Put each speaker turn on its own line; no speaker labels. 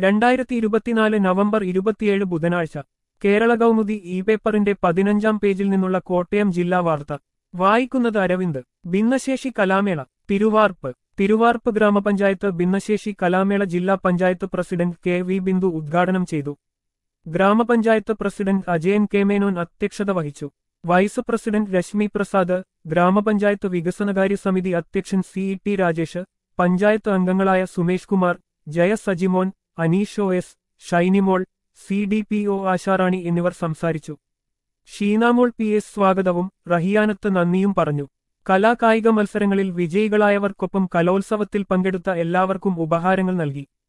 രണ്ടായിരത്തി ഇരുപത്തിനാല് നവംബർ ഇരുപത്തിയേഴ് ബുധനാഴ്ച കേരള കൗമുദി ഇ പേപ്പറിന്റെ പതിനഞ്ചാം പേജിൽ നിന്നുള്ള കോട്ടയം ജില്ലാ വാർത്ത വായിക്കുന്നത് അരവിന്ദ് ഭിന്നശേഷി കലാമേള തിരുവാർപ്പ് തിരുവാർപ്പ് ഗ്രാമപഞ്ചായത്ത് ഭിന്നശേഷി കലാമേള ജില്ലാ panchayat president K V Bindu ഉദ്ഘാടനം ചെയ്തു ഗ്രാമപഞ്ചായത്ത് പ്രസിഡന്റ് അജയൻ കെ മേനോൻ അധ്യക്ഷത വഹിച്ചു വൈസ് പ്രസിഡന്റ് രശ്മി പ്രസാദ് ഗ്രാമപഞ്ചായത്ത് വികസനകാര്യ സമിതി അധ്യക്ഷൻ C E T Rajesh panchayat അംഗങ്ങളായ Sumesh Kumar Jaya Sajimon Aneesh O S Shinymol C D P O Asharani എന്നിവർ സംസാരിച്ചു ഷീനാമോൾ പി എസ് സ്വാഗതവും റഹിയാനത്ത് നന്ദിയും പറഞ്ഞു കലാകായിക മത്സരങ്ങളിൽ വിജയികളായവർക്കൊപ്പം കലോത്സവത്തിൽ പങ്കെടുത്ത എല്ലാവർക്കും ഉപഹാരങ്ങൾ നൽകി